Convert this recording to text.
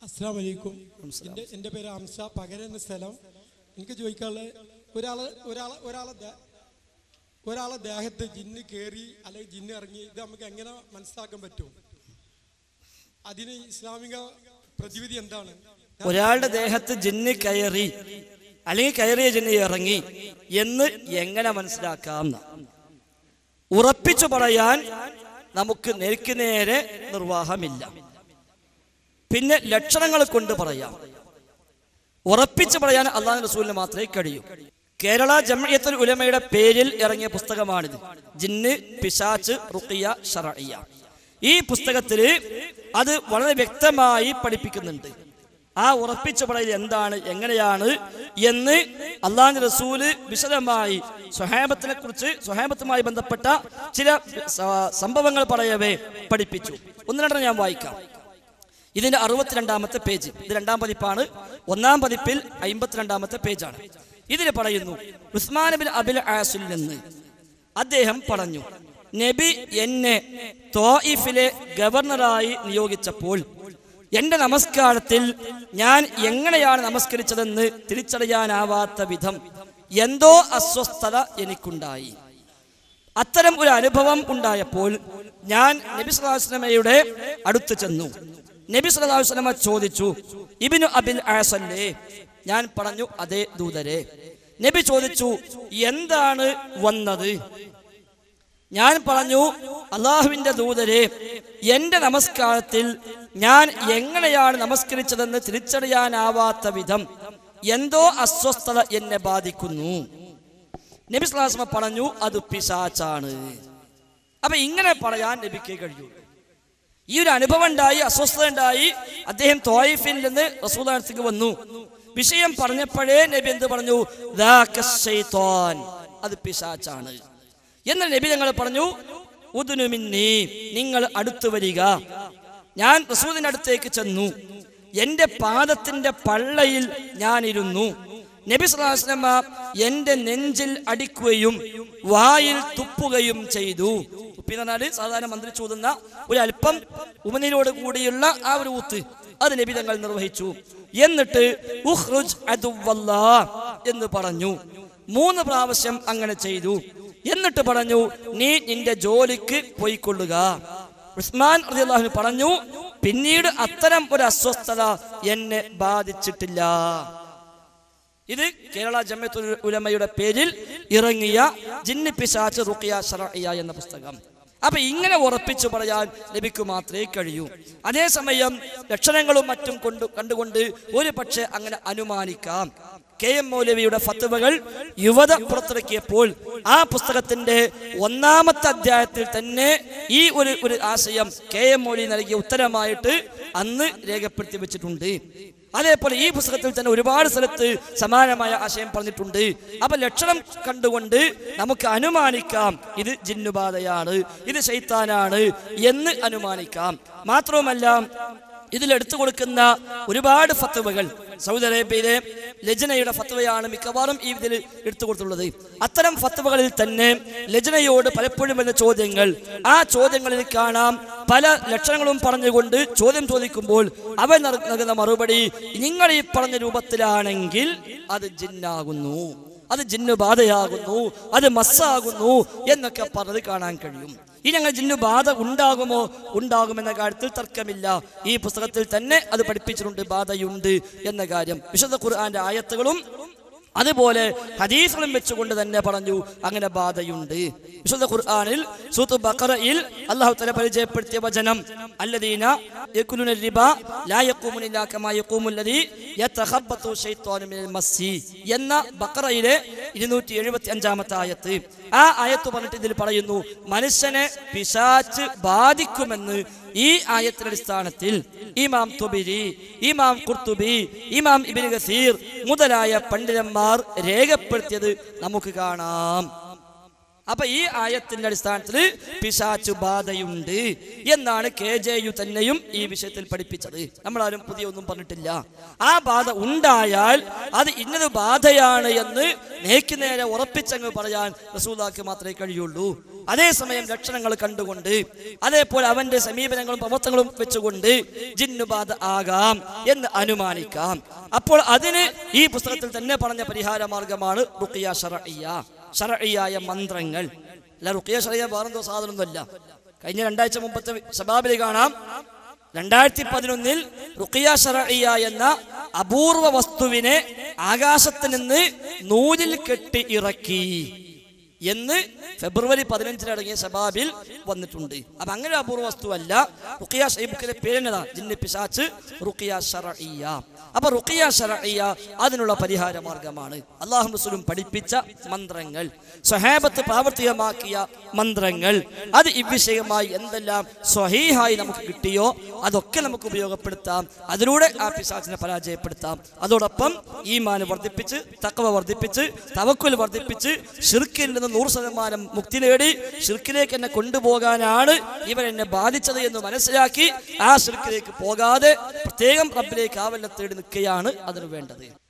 അസ്സാം വലൈക്കും എൻ്റെ എൻ്റെ പേര് അംസ പകരം എന്ന സ്ഥലം എനിക്ക് ചോദിക്കാനുള്ളത് ഒരാള് ഒരാളെ ഒരാളെ ദേ- ഒരാളെ ദേഹത്ത് ജിന്ന് കയറി അല്ലെങ്കിൽ ജിന്ന് ഇറങ്ങി ഇത് നമുക്ക് എങ്ങനെ മനസ്സിലാക്കാൻ പറ്റും അതിന് ഇസ്ലാമിക പ്രതിവിധി എന്താണ് ഒരാളുടെ ദേഹത്ത് ജിന്ന് കയറി അല്ലെങ്കിൽ കയറിയ ജിന്ന് ഇറങ്ങി എന്ന് എങ്ങനെ മനസ്സിലാക്കാം ന്ന്. ഉറപ്പിച്ചു പറയാൻ നമുക്ക് നേർക്ക് നേരെ നിർവാഹമില്ല പിന്നെ ലക്ഷണങ്ങൾ കൊണ്ട് പറയാം ഉറപ്പിച്ചു പറയാൻ അള്ളാഹു റസൂലിന് മാത്രമേ കഴിയൂ കേരള ജമയത്തുൽ ഉലമയുടെ പേരിൽ ഇറങ്ങിയ പുസ്തകമാണിത് ജിന്ന് പിശാച്ച് റുക്കിയ ഷറയ്യ ഈ പുസ്തകത്തിൽ അത് വളരെ വ്യക്തമായി പഠിപ്പിക്കുന്നുണ്ട് ആ ഉറപ്പിച്ചു പറയൽ എന്താണ് എങ്ങനെയാണ് എന്ന് അള്ളാഹു റസൂല് വിശദമായി സ്വഹാബത്തിനെ കുറിച്ച് സ്വഹാബത്തുമായി ബന്ധപ്പെട്ട ചില സ- സംഭവങ്ങൾ പറയവേ പഠിപ്പിച്ചു ഒന്ന് രണ്ടെണ്ണം ഞാൻ വായിക്കാം ഇതിന്റെ അറുപത്തിരണ്ടാമത്തെ പേജ് ഇത് രണ്ടാം പതിപ്പാണ് ഒന്നാം പതിപ്പിൽ അമ്പത്തിരണ്ടാമത്തെ പേജാണ് ഇതിൽ പറയുന്നു ഉസ്മാൻ ബിൻ അബിൽ ആസിൽ നിന്ന് അദ്ദേഹം പറഞ്ഞു നബി എന്നെ തോയിഫിലെ ഗവർണറായി നിയോഗിച്ചപ്പോൾ എന്റെ നമസ്കാരത്തിൽ ഞാൻ എങ്ങനെയാണ് നമസ്കരിച്ചതെന്ന് തിരിച്ചറിയാനാവാത്ത വിധം എന്തോ അസ്വസ്ഥത എനിക്കുണ്ടായി അത്തരം ഒരു അനുഭവം ഉണ്ടായപ്പോൾ ഞാൻ നബി സ്വലാസ്ലമയുടെ അടുത്ത് ചെന്നു നബി സ്വലാസ്ലമ ചോദിച്ചു ഇബിനു അബിൽ ആസല്ലേ ഞാൻ പറഞ്ഞു അതേ ദൂതരെ നബി ചോദിച്ചു എന്താണ് വന്നത് ഞാൻ പറഞ്ഞു അള്ളാഹുവിന്റെ ദൂതരെ എന്റെ നമസ്കാരത്തിൽ ഞാൻ എങ്ങനെയാണ് നമസ്കരിച്ചതെന്ന് തിരിച്ചറിയാനാവാത്ത വിധം എന്തോ അസ്വസ്ഥത എന്നെ ബാധിക്കുന്നു നബി സ്ലാസ്മ പറഞ്ഞു അത് പിശാച്ചാണ് അപ്പൊ ഇങ്ങനെ പറയാൻ നബിക്ക് കഴിയൂ ഈ ഒരു അനുഭവം ഉണ്ടായി അസ്വസ്ഥത ഉണ്ടായി അദ്ദേഹം തോയിഫിൽ നിന്ന് റസൂലാനത്തേക്ക് വന്നു വിഷയം പറഞ്ഞപ്പോഴേ നബി എന്ത് പറഞ്ഞു "ദാക ശൈത്വാൻ." അത് പിശാച്ചാണ് എന്നാൽ നബി ഞങ്ങൾ പറഞ്ഞു ഉദുനുമിന്നി നിങ്ങൾ അടുത്തു വരിക ഞാൻ റസൂലിന്റെ അടുത്തേക്ക് ചെന്നു എന്റെ പാദത്തിന്റെ പള്ളയിൽ ഞാനിരുന്നു നബി സ്വലാസ്ലമ എന്റെ നെഞ്ചിൽ അടിക്കുകയും വായിൽ തുപ്പുകയും ചെയ്തു തുപ്പി എന്ന് പറഞ്ഞാല് സാധാരണ മന്ത്രി ചൂതുന്ന ഒരു അല്പം ഉമനിലോട് കൂടിയുള്ള ആ ഒരു ഊത്ത് അത് നബി തങ്ങൾ നിർവഹിച്ചു എന്നിട്ട് ഉഖ്റുജ് അദുവല്ലാ എന്ന് പറഞ്ഞു മൂന്ന് പ്രാവശ്യം അങ്ങനെ ചെയ്തു എന്നിട്ട് പറഞ്ഞു നീ നിന്റെ ജോലിക്ക് പോയിക്കൊള്ളുക ഉസ്മാൻ റളിയല്ലാഹു അൻഹു പറഞ്ഞു പിന്നീട് അത്തരം ഒരു അസ്വസ്ഥത എന്നെ ബാധിച്ചിട്ടില്ല ഇത് കേരള ജമ്മത്തുൽ ഉലമയുടെ പേരിൽ ഇറങ്ങിയ ജിന്ന് പിശാച്ച് റുഖിയ ശറഇയ എന്ന പുസ്തകം അപ്പൊ ഇങ്ങനെ ഉറപ്പിച്ചു പറയാൻ നബിക്ക് മാത്രമേ കഴിയൂ അതേസമയം ലക്ഷണങ്ങളും മറ്റും കൊണ്ട് കണ്ടുകൊണ്ട് ഒരു പക്ഷേ അങ്ങനെ അനുമാനിക്കാം കെ എം മൗലവിയുടെ ഫത്തുവകൾ യുവത പുറത്തിറക്കിയപ്പോൾ ആ പുസ്തകത്തിന്റെ ഒന്നാമത്തെ അധ്യായത്തിൽ തന്നെ ഈ ഒരു ഒരു ആശയം കെ എം മൗലവി നൽകിയ ഉത്തരമായിട്ട് അന്ന് രേഖപ്പെടുത്തി വെച്ചിട്ടുണ്ട് അതേപോലെ ഈ പുസ്തകത്തിൽ തന്നെ ഒരുപാട് സ്ഥലത്ത് സമാനമായ ആശയം പറഞ്ഞിട്ടുണ്ട് അപ്പൊ ലക്ഷണം കണ്ടുകൊണ്ട് നമുക്ക് അനുമാനിക്കാം ഇത് ജിന്നുബാധയാണ് ഇത് ശൈത്താനാണ് എന്ന് അനുമാനിക്കാം മാത്രവുമല്ല ഇതിൽ എടുത്തു കൊടുക്കുന്ന ഒരുപാട് ഫത്തുവകൾ സൗദി അറേബ്യയിലെ ലജനയുടെ ഫത്തുവയാണ് മിക്കവാറും ഈ ഇതിൽ എടുത്തു കൊടുത്തുള്ളത് അത്തരം ഫത്തുവകളിൽ തന്നെ ലജനയോട് പലപ്പോഴും വരുന്ന ചോദ്യങ്ങൾ ആ ചോദ്യങ്ങളിൽ കാണാം പല ലക്ഷണങ്ങളും പറഞ്ഞുകൊണ്ട് ചോദ്യം ചോദിക്കുമ്പോൾ അവർ നൽ- നൽകുന്ന മറുപടി നിങ്ങൾ ഈ പറഞ്ഞ രൂപത്തിലാണെങ്കിൽ അത് ജിന്നാകുന്നു അത് ജിന്നു ബാധയാകുന്നു അത് മസ്സാകുന്നു എന്നൊക്കെ പറഞ്ഞത് കാണാൻ കഴിയും ഇനി അങ്ങനെ ജിന്നു ബാധ ഉണ്ടാകുമോ ഉണ്ടാകുമെന്ന കാര്യത്തിൽ തർക്കമില്ല ഈ പുസ്തകത്തിൽ തന്നെ അത് പഠിപ്പിച്ചിട്ടുണ്ട് ബാധയുണ്ട് എന്ന കാര്യം വിശുദ്ധ ഖുർആന്റെ ആയത്തുകളും അതുപോലെ ഹദീസുകളും വെച്ചുകൊണ്ട് തന്നെ പറഞ്ഞു അങ്ങനെ ബാധയുണ്ട് വിശുദ്ധ ഖുർആനിൽ സൂത്ത് ബഖറയിൽ അല്ലാഹു തആല പരിചയപ്പെടുത്തിയ വചനം അല്ലദീന യകുലുന റിബ ലാ യഖൂമുന ഇല്ലാ കമാ യഖൂമുൽ ലദീ യതഖബ്ബതു ശൈത്വാനു മിനൽ മസ്സി എന്ന ബഖറയിലെ 275ാമത്തെ ആയത്ത് ആ ആയത്ത് പറഞ്ഞിട്ട് ഇതിൽ പറയുന്നു മനുഷ്യനെ പിശാച്ച് ബാധിക്കുമെന്ന് ഈ ആയത്തിന്റെ അടിസ്ഥാനത്തിൽ ഇമാം തുബിരി ഇമാം കുർത്തുബി ഇമാം ഇബിൻ ഗസീർ മുതലായ പണ്ഡിതന്മാർ രേഖപ്പെടുത്തിയത് നമുക്ക് കാണാം അപ്പൊ ഈ ആയത്തിന്റെ അടിസ്ഥാനത്തിൽ പിശാച്ചു ബാധയുണ്ട് എന്നാണ് കെ ജെ യു തന്നെയും ഈ വിഷയത്തിൽ പഠിപ്പിച്ചത് നമ്മളാരും പുതിയ ഒന്നും പറഞ്ഞിട്ടില്ല ആ ബാധ ഉണ്ടായാൽ അത് ഇന്നത് ബാധയാണ് എന്ന് നേക്ക് നേരെ ഉറപ്പിച്ചങ്ങ് പറയാൻ റസൂലാക്ക് മാത്രമേ കഴിയുള്ളൂ അതേസമയം ലക്ഷണങ്ങൾ കണ്ടുകൊണ്ട് അതേപോലെ അവന്റെ സമീപനങ്ങളും പ്രവർത്തനങ്ങളും വെച്ചുകൊണ്ട് ജിന്നുബാധ ആകാം എന്ന് അനുമാനിക്കാം അപ്പോൾ അതിന് ഈ പുസ്തകത്തിൽ തന്നെ പറഞ്ഞ പരിഹാര മാർഗമാണ് റുക്കിയ ഷറഇയ ഷറഇയായ മന്ത്രങ്ങൾ അല്ല റുക്കിയ ഷറഇയ വേറെന്തോ സാധനമൊന്നുമല്ല കഴിഞ്ഞ രണ്ടാഴ്ച മുമ്പത്തെ സബാബിൽ കാണാം രണ്ടായിരത്തി പതിനൊന്നിൽ റുക്കിയ ഷറഇയ എന്ന അപൂർവ വസ്തുവിനെ ആകാശത്ത് നിന്ന് നൂലിൽ കെട്ടി ഇറക്കി എന്ന് ഫെബ്രുവരി പതിനഞ്ചിനടങ്ങിയ ശബാബിൽ വന്നിട്ടുണ്ട് അപ്പൊ അങ്ങനെ അപൂർവ വസ്തുവല്ല റുക്കിയ ഷൈബുക്കിലെ പേരെന്നതാ ജിന്ന് പിശാച്ച് റുക്കിയ ഷറഇയ അപ്പൊ റുക്കിയ ഷറഇയ അതിനുള്ള പരിഹാര മാർഗമാണ് അള്ളാഹു റസൂലും പഠിപ്പിച്ച മന്ത്രങ്ങൾ സ്വഹാബത്ത് പ്രാവർത്തികമാക്കിയ മന്ത്രങ്ങൾ അത് ഇവിഷയമായി എന്തെല്ലാം സ്വഹീഹായി നമുക്ക് കിട്ടിയോ അതൊക്കെ നമുക്ക് ഉപയോഗപ്പെടുത്താം അതിലൂടെ ആ പിശാച്ചിനെ പരാജയപ്പെടുത്താം അതോടൊപ്പം ഈമാന് വർദ്ധിപ്പിച്ച് തക്കവ വർദ്ധിപ്പിച്ച് തവക്കുൽ വർദ്ധിപ്പിച്ച് ഷിർക്കിൽ നിന്ന് നൂറ് ശതമാനം മുക്തി നേടി ഷിർക്കിലേക്ക് എന്നെ കൊണ്ടുപോകാനാണ് ഇവൻ എന്നെ ബാധിച്ചത് എന്ന് മനസ്സിലാക്കി ആ ഷിർക്കിലേക്ക് പോകാതെ പ്രത്യേകം റബ്ബിലേക്ക് ആവല്ല തേടി നിൽക്കുകയാണ് അതിന് വേണ്ടത്